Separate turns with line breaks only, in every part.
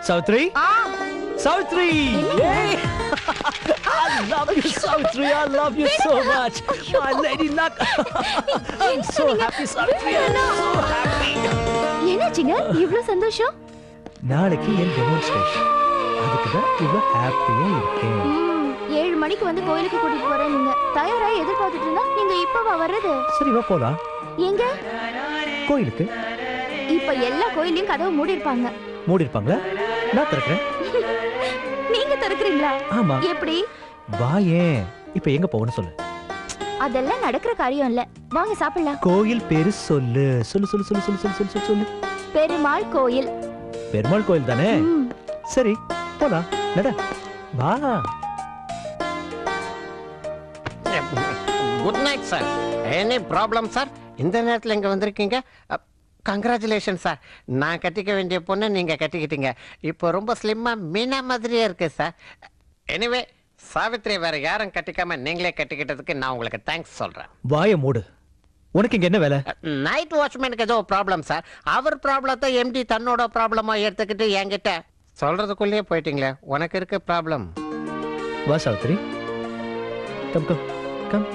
Savitri
ah
Savitri Yay! I love you, Savitri. I love you so much. My lady luck. I'm so happy, Savitri. I'm so happy.
என்னாச்சுங்க இவ்ளோ சந்தோஷம்
நாளைக்கு என் demonstration அதுக்கு தான் இவ்வளோ ஹாப்பியா இருக்கேன்
ம், ஏழு மணிக்கு வந்து கோயிலுக்கு கூட்டிட்டு போறேன் நீங்க தயாரா எதிர்பார்த்துட்டு இருந்தா நீங்க இப்பவா வர்றது
சரி வா போலாம்
எங்க
கோயிலுக்கு
இப்ப எல்லா கோயிலையும் கதவு மூடி இருப்பாங்க
மூடி இருப்பாங்களா நான் திறக்கிறேன்
நீங்க திறக்கிறீங்களா
ஆமா
எப்படி
வா ஏன் இப்ப எங்க போகணும்னு சொல்லு
அதெல்லாம் நடக்கிற காரியம் இல்ல வாங்க சாப்பிடலாம்
கோயில் பேரு சொல்லு சொல்லு சொல்லு சொல்லு சொல்லு சொல்லு சொல்லு சொல்லு சொல்லு
பெருமாள் கோயில்
பெருமாள் கோயில் தானே
ம்,
சரி போலாம் நட வா
good night sir any problem sir இந்த நேரத்தில் இங்கே வந்திருக்கீங்க கங்க்ராச்சுலேஷன் சார் நான் கட்டிக்க வேண்டிய பொண்ணை நீங்கள் கட்டிக்கிட்டீங்க இப்போ ரொம்ப ஸ்லிம்மாக மீனா மாதிரியே இருக்கு சார் எனிவே சாவித்ரி வேற யாரும் கட்டிக்காம நீங்களே கட்டிக்கிட்டதுக்கு நான் உங்களுக்கு தேங்க்ஸ் சொல்கிறேன்
வாய மூடு உனக்கு இங்க என்ன வேலை
நைட் வாட்ச்மேனுக்கு ஏதோ ப்ராப்ளம் சார் அவர் ப்ராப்ளத்தை எம்டி தன்னோட ப்ராப்ளமா எடுத்துக்கிட்டு என்கிட்ட சொல்றதுக்குள்ளேயே போயிட்டீங்களே உனக்கு இருக்க ப்ராப்ளம்
வா சாவித்ரி கம் கம் கம்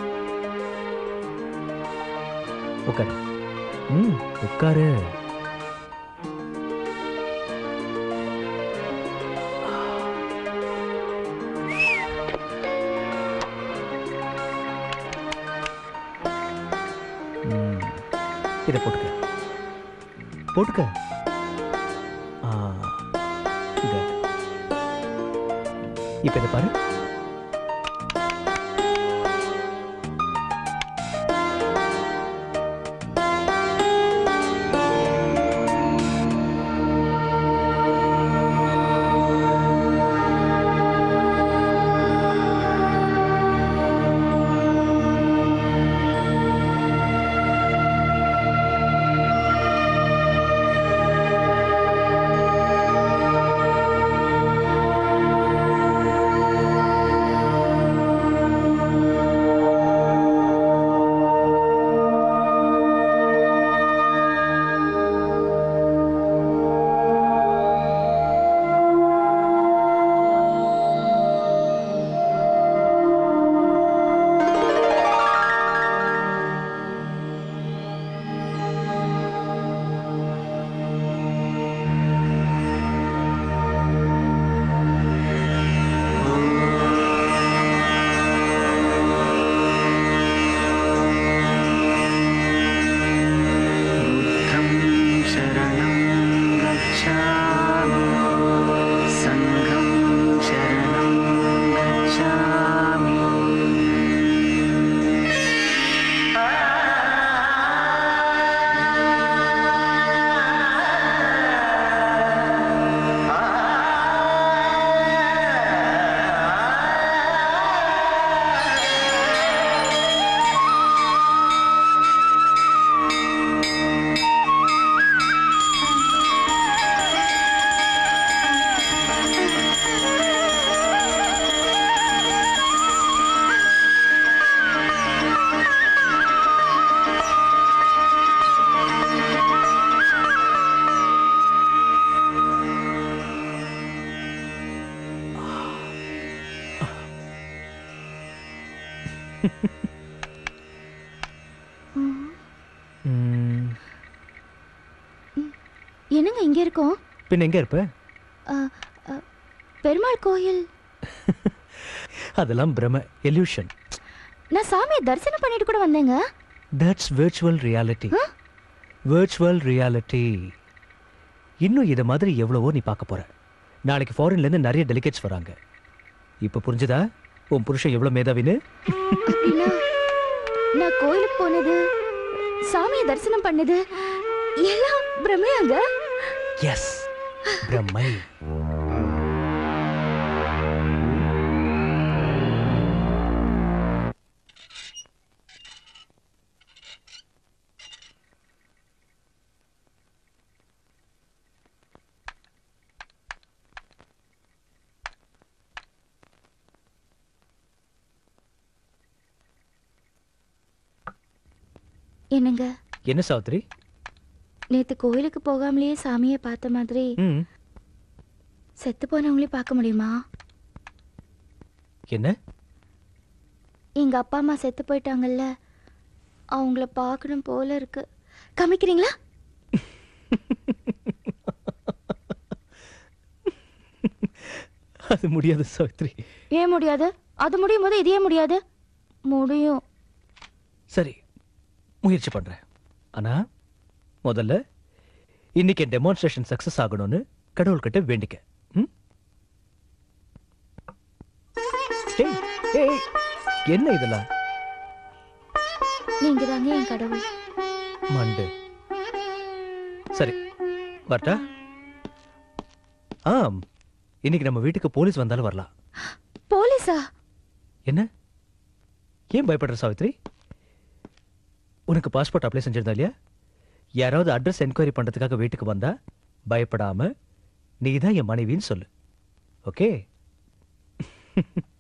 உட்காரு ம் உட்காரு ம், இதை போட்டுக்க போட்டுக்க ஆ good. இப்ப இதை பாரு
बुद्धं शरणं गच्छामि सङ्घं शरणं गच्छामि
ம்,
என்னங்க இங்க இருக்கோம்
பின்ன எங்க இருப்ப
அ, அ, பெருமாள் கோயில்
அதெல்லாம் பிரம எல்யூஷன்
நான் சாமியை தரிசனம் பண்ணிட்டு கூட வந்தேங்க
that's virtual reality virtual reality இன்னும் இத மாதிரி எவ்வளவோ நீ பார்க்க போற நாளைக்கு ஃபாரின்ல இருந்து நிறைய டெலிகேட்ஸ் வராங்க இப்ப புரிஞ்சுதா உன் புருஷன் எவ்வளவு மேதாவின்னு
அப்படின்னா நான் கோயிலுக்கு போனது சாமியை தரிசனம் பண்ணது எல்லாம் பிரமையாங்க
எஸ் பிரம்மை
என்னங்க
என்ன சாவித்ரி
நேத்து கோயிலுக்கு போகாமலேயே சாமியை பார்த்த மாதிரி
ம்
செத்து போனவங்களையும் பார்க்க முடியுமா
என்ன
எங்க அப்பா அம்மா செத்து போயிட்டாங்கல்ல அவங்கள பார்க்கணும் போல இருக்கு காமிக்கிறீங்களா
அது முடியாது சாவித்ரி
ஏன் முடியாது அது முடியும் போது இதே முடியாது முடியும்
சரி முயற்சி பண்றேன் ஆனா முதல்ல இன்னைக்கு என் டெமான்ஸ்ட்ரேஷன் சக்சஸ் ஆகணும்னு கடவுள்கிட்ட வேண்டிக்க ம்? ஏய், ஏய், என்ன இதெல்லாம்
நீங்க தாங்க என் கடவுள்
மண்டு சரி வரட்டா ஆம் இன்னைக்கு நம்ம வீட்டுக்கு போலீஸ் வந்தாலும் வரலாம்
போலீஸா
என்ன ஏன் பயப்படுற சாவித்ரி உனக்கு பாஸ்போர்ட் அப்ளை செஞ்சிருந்தா இல்லையா யாராவது அட்ரஸ் என்கொயரி பண்றதுக்காக வீட்டுக்கு வந்தா பயப்படாம நீ தான் என் மனைவின்னு சொல்லு ஓகே